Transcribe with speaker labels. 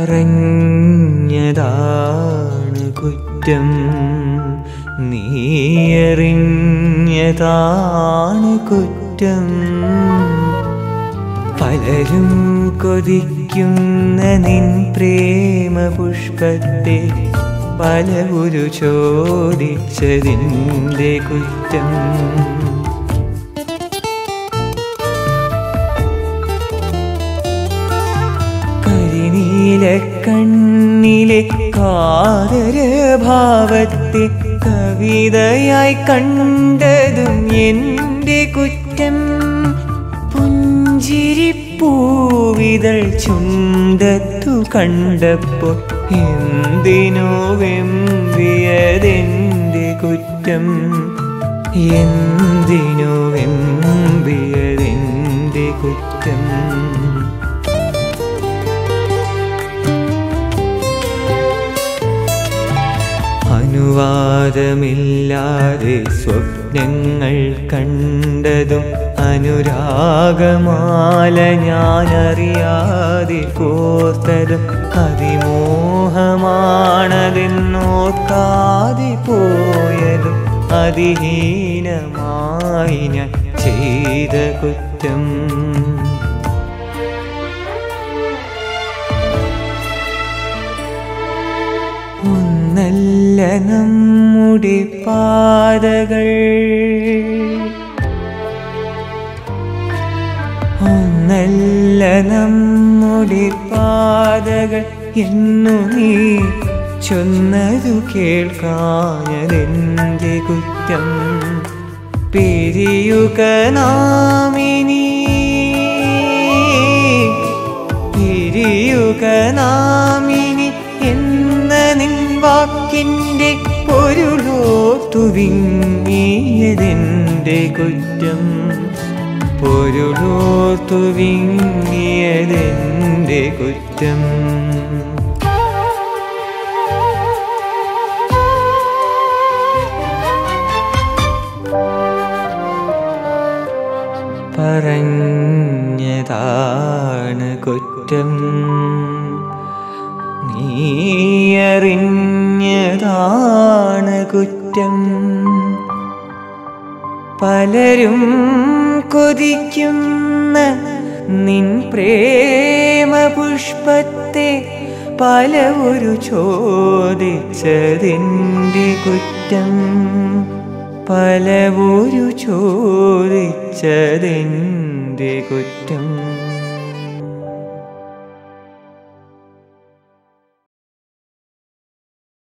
Speaker 1: പറഞ്ഞതാണ് കുറ്റം നീയറിഞ്ഞതാണ് കുറ്റം പലരും കൊതിക്കുന്ന നിൻ പ്രേമ പുഷ്പത്തെ പലവരു ചോദിച്ചതിൻ്റെ കുറ്റം കരിനീല കണ്ണിലെ കാതരഭാവത്തെ കവിതയായി കണ്ടതും എൻ്റെ കുറ്റം പുഞ്ചിരിപ്പൂവിതൾ ചുണ്ടത്തു കണ്ടപ്പോൾ എന്തിനോ വെമ്പിയതെൻ്റെ കുറ്റം എന്തിനോ വെമ്പിയതെൻ്റെ കുറ്റം അനുവാദമില്ലാതെ സ്വപ്നങ്ങൾ കണ്ടതും അനുരാഗമാല ഞാനറിയാതെ കോർത്തതും അതിമോഹമാണതെന്നോർക്കാതെ പോയതും അതിഹീനമായി ഞാൻ ചെയ്ത കുറ്റം ഒന്നല്ല നമ്മുടെ പാതകൾ ഒന്നല്ല നമ്മുടെ പാതകൾ എന്നു നീ ചൊന്നതു കേൾക്കാഞ്ഞതെന്റെ കുറ്റം പിരിയുക നാമിനി പിരിയുക നാമിനി എന്ന നിൻ വാക്കിൻ്റെ പൊരുളോർത്തു വിങ്ങിയതെൻ്റെ കുറ്റം പൊരുളോർത്തു വിങ്ങിയതെൻ്റെ കുറ്റം പറഞ്ഞതാണ് കുറ്റം നീയറിഞ്ഞതാണ് കുറ്റം പലരും കൊതിക്കുന്ന നിൻ പ്രേമ പുഷ്പത്തെ പല ഒരു ചോദിച്ചതിൻ്റെ കുറ്റം പല ഒരു ചോദിച്ചതിൻ്റെ കുറ്റം